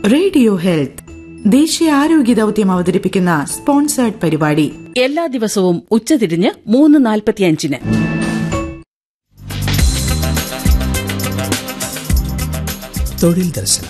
radio health ദേശീയ ആരോഗ്യ ദൌത്യം അവതരിപ്പിക്കുന്ന സ്പോൺസേർഡ് പരിപാടി എല്ലാ ദിവസവും ഉച്ചതിരിഞ്ഞ് മൂന്ന് നാൽപ്പത്തിയഞ്ചിന് തൊഴിൽ ദർശനം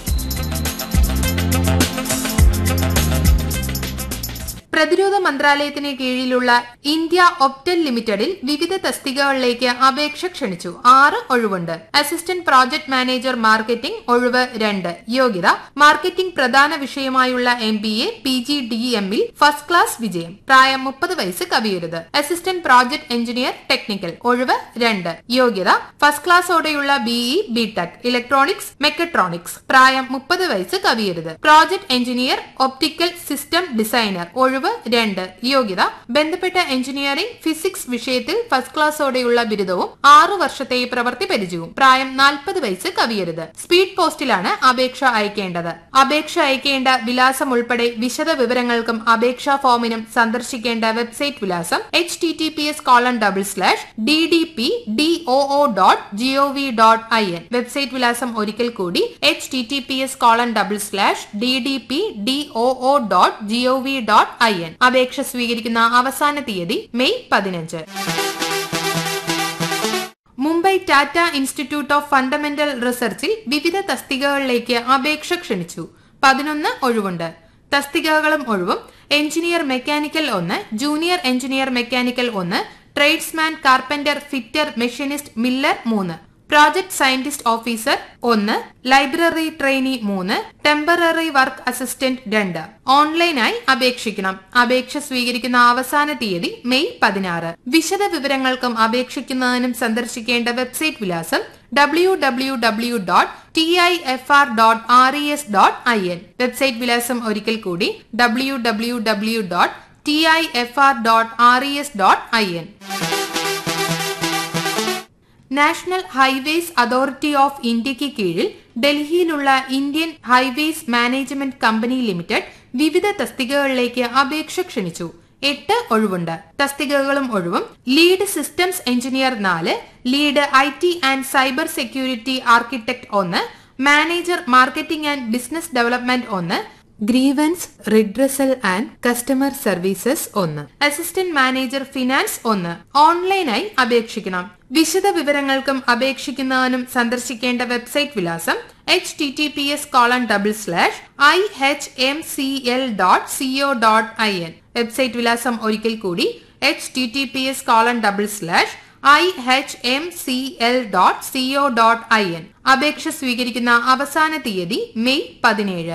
പ്രതിരോധ മന്ത്രാലയത്തിന് കീഴിലുള്ള ഇന്ത്യ ഒപ്റ്റൽ ലിമിറ്റഡിൽ വിവിധ തസ്തികകളിലേക്ക് അപേക്ഷ ക്ഷണിച്ചു ആറ് ഒഴിവുണ്ട് അസിസ്റ്റന്റ് പ്രോജക്ട് മാനേജർ മാർക്കറ്റിംഗ് ഒഴിവ് രണ്ട് യോഗ്യത മാർക്കറ്റിംഗ് പ്രധാന വിഷയമായുള്ള M B A P G D എമ്മിൽ ഫസ്റ്റ് ക്ലാസ് വിജയം പ്രായം മുപ്പത് വയസ്സ് കവിയരുത് അസിസ്റ്റന്റ് പ്രോജക്ട് എഞ്ചിനീയർ ടെക്നിക്കൽ ഒഴിവ് രണ്ട് യോഗ്യത ഫസ്റ്റ് ക്ലാസ്സോടെയുള്ള ബിഇ ബിടെക് ഇലക്ട്രോണിക്സ് മെക്കട്രോണിക്സ് പ്രായം മുപ്പത് വയസ്സ് കവിയരുത് project engineer optical system designer ഒഴിവ് രണ്ട് യോഗ്യത ബന്ധപ്പെട്ട എഞ്ചിനീയറിംഗ് ഫിസിക്സ് വിഷയത്തിൽ ഫസ്റ്റ് ക്ലാസ്സോടെയുള്ള ബിരുദവും ആറു വർഷത്തെ പ്രവൃത്തി പരിചയവും പ്രായം നാൽപ്പത് വയസ്സ് കവിയരുത് സ്പീഡ് പോസ്റ്റിലാണ് അപേക്ഷ അയക്കേണ്ടത് അപേക്ഷ അയക്കേണ്ട വിലാസം ഉൾപ്പെടെ വിശദ വിവരങ്ങൾക്കും അപേക്ഷാ ഫോമിനും സന്ദർശിക്കേണ്ട വെബ്സൈറ്റ് വിലാസം H T T P S colon double slash D D P D O O dot G O V dot I N website വിലാസം ഒരിക്കൽ കൂടി H T T P S colon double slash D D P D O O dot G O V dot I N അപേക്ഷ സ്വീകരിക്കുന്ന അവസാന തീയതി May പതിനഞ്ച് Mumbai Tata institute of fundamental റിസർച്ചിൽ വിവിധ തസ്തികകളിലേക്ക് അപേക്ഷ ക്ഷണിച്ചു പതിനൊന്ന് ഒഴിവുണ്ട് തസ്തികകളും ഒഴിവും എഞ്ചിനീയർ മെക്കാനിക്കൽ ഒന്ന് ജൂനിയർ എഞ്ചിനീയർ മെക്കാനിക്കൽ ഒന്ന് tradesman carpenter fitter machinist miller മൂന്ന് പ്രോജക്ട് സയന്റിസ്റ്റ് ഓഫീസർ ഒന്ന് ലൈബ്രറി ട്രെയിനി മൂന്ന് ടെമ്പററി വർക്ക് അസിസ്റ്റന്റ് രണ്ട് ഓൺലൈനായി അപേക്ഷിക്കണം അപേക്ഷ സ്വീകരിക്കുന്ന അവസാന തീയതി മെയ് പതിനാറ് വിശദ വിവരങ്ങൾക്കും അപേക്ഷിക്കുന്നതിനും സന്ദർശിക്കേണ്ട വെബ്സൈറ്റ് വിലാസം W W W dot T I F R dot R E S dot I N website വിലാസം ഒരിക്കൽ കൂടി W W W dot T I F R dot R E S dot I N national highways authority of ഇന്ത്യക്ക് കീഴിൽ ഡൽഹിയിലുള്ള Indian highways management company limited വിവിധ തസ്തികകളിലേക്ക് അപേക്ഷ ക്ഷണിച്ചു എട്ട് ഒഴിവുണ്ട് തസ്തികകളും ഒഴിവും ലീഡ് സിസ്റ്റംസ് എഞ്ചിനീയർ നാല് lead I T and cyber security architect ഒന്ന് manager marketing and business development ഒന്ന് grievance redressal and customer services ഒന്ന് അസിസ്റ്റന്റ് മാനേജർ ഫിനാൻസ് ഒന്ന് ഓൺലൈനായി അപേക്ഷിക്കണം വിശദ വിവരങ്ങൾക്കും അപേക്ഷിക്കുന്നതിനും സന്ദർശിക്കേണ്ട വെബ്സൈറ്റ് വിലാസം H T T P S colon double slash I H M C L dot C O dot I N website വിലാസം ഒരിക്കൽ കൂടി H T T P S colon double slash I H M C L dot C O dot I N അപേക്ഷ സ്വീകരിക്കുന്ന അവസാന തീയതി May പതിനേഴ്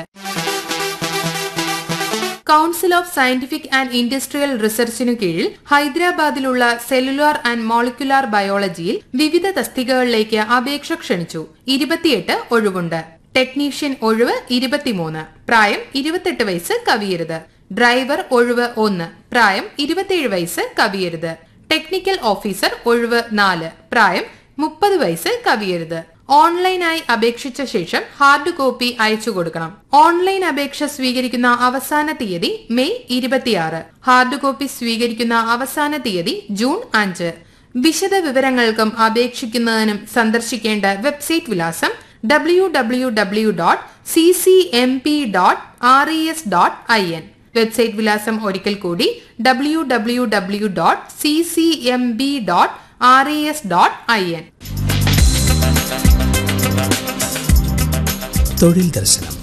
council of scientific and industrial റിസർച്ചിനു കീഴിൽ ഹൈദരാബാദിലുള്ള സെല്ലുലാർ ആൻഡ് മോളിക്കുലാർ ബയോളജിയിൽ വിവിധ തസ്തികകളിലേക്ക് അപേക്ഷ ക്ഷണിച്ചു ഇരുപത്തിയെട്ട് ഒഴിവുണ്ട് ടെക്നീഷ്യൻ ഒഴിവ് ഇരുപത്തിമൂന്ന് പ്രായം ഇരുപത്തെട്ട് വയസ്സ് കവിയരുത് ഡ്രൈവർ ഒഴിവ് ഒന്ന് പ്രായം ഇരുപത്തിയേഴ് വയസ്സ് കവിയരുത് ടെക്നിക്കൽ ഓഫീസർ ഒഴിവ് നാല് പ്രായം മുപ്പത് വയസ്സ് കവിയരുത് ഓൺലൈനായി അപേക്ഷിച്ച ശേഷം ഹാർഡ് കോപ്പി അയച്ചു കൊടുക്കണം ഓൺലൈൻ അപേക്ഷ സ്വീകരിക്കുന്ന അവസാന തീയതി മെയ് ഇരുപത്തിയാറ് ഹാർഡ് കോപ്പി സ്വീകരിക്കുന്ന അവസാന തീയതി ജൂൺ അഞ്ച് വിശദ വിവരങ്ങൾക്കും അപേക്ഷിക്കുന്നതിനും സന്ദർശിക്കേണ്ട വെബ്സൈറ്റ് വിലാസം W W W dot C C M P dot R E S dot I N website വിലാസം ഒരിക്കൽ കൂടി W W W dot C C M B dot R E S dot I N തൊഴിൽ ദർശനം